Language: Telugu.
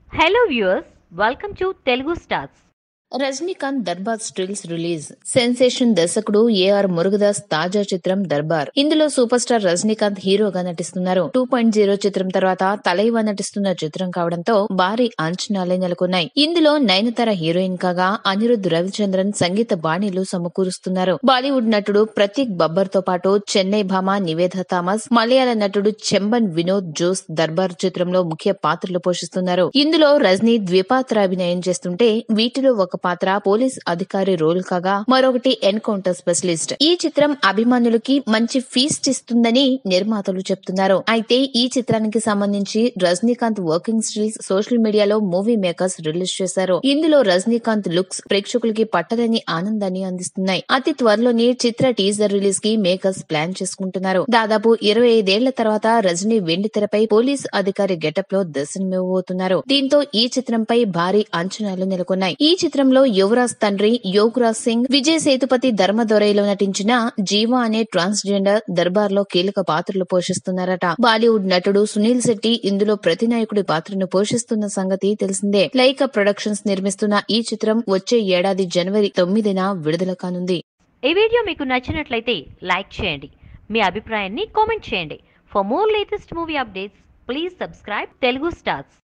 hello viewers welcome to Telugu stars Rajinikanth Darbar stills release sensation దర్శకుడు ఏఆర్ మురుగదాస్ తాజా చిత్రం దర్బార్ ఇందులో సూపర్ స్టార్ రజనీకాంత్ హీరోగా నటిస్తున్నారు టూ పాయింట్ జీరో చిత్రం తర్వాత తలైవా నటిస్తున్న చిత్రం కావడంతో భారీ అంచనాలే నెలకొన్నాయి ఇందులో నయనతార హీరోయిన్ కాగా అనిరుద్ రవిచంద్రన్ సంగీత బాణీలు సమకూరుస్తున్నారు బాలీవుడ్ నటుడు ప్రతీక్ బబ్బర్ తో పాటు చెన్నై భామ నివేద థామస్ మలయాళ నటుడు చెంబన్ వినోద్ జోస్ దర్బార్ చిత్రంలో ముఖ్య పాత్రలు పోషిస్తున్నారు ఇందులో రజనీ ద్విపాత్రాభినయం చేస్తుంటే వీటిలో ఒక పాత్ర పోలీస్ అధికారి రోల్ కాగా మరొకటి ఎన్కౌంటర్ స్పెషలిస్ట్ ఈ చిత్రం అభిమానులకి మంచి ఫీస్ట్ ఇస్తుందని నిర్మాతలు చెప్తున్నారు అయితే ఈ చిత్రానికి సంబంధించి రజనీకాంత్ వర్కింగ్ స్టిల్స్ సోషల్ మీడియాలో మూవీ మేకర్స్ రిలీజ్ చేశారు ఇందులో రజనీకాంత్ లుక్స్ ప్రేక్షకులకి పట్టదని ఆనందాన్ని అందిస్తున్నాయి అతి త్వరలోనే చిత్ర టీజర్ రిలీజ్ కి మేకర్స్ ప్లాన్ చేసుకుంటున్నారు దాదాపు ఇరవై ఐదేళ్ల తర్వాత రజనీ వెండి తెరపై పోలీస్ అధికారి గెటప్ లో దర్శనమివ్వబోతున్నారు దీంతో ఈ చిత్రంపై భారీ అంచనాలు నెలకొన్నాయి ఈ చిత్రంలో యువరాజ్ తండ్రి యోగరాజ్ సింగ్ విజయ్ సేతుపతి ధర్మదొరైలో నటించిన జీవా అనే ట్రాన్స్జెండర్ దర్బార్ లో కీలక పాత్రలు పోషిస్తున్నారట బాలీవుడ్ నటుడు సునీల్ శెట్టి ఇందులో ప్రతినాయకుడి పాత్రను పోషిస్తున్న సంగతి తెలిసిందే లైకా ప్రొడక్షన్స్ నిర్మిస్తున్న ఈ చిత్రం వచ్చే ఏడాది జనవరి తొమ్మిదిన విడుదల కానుంది ఈ వీడియో మీకు నచ్చినట్లయితే లైక్ చేయండి మీ అభిప్రాయాన్ని కామెంట్ చేయండి for more latest movie updates please subscribe Telugu stars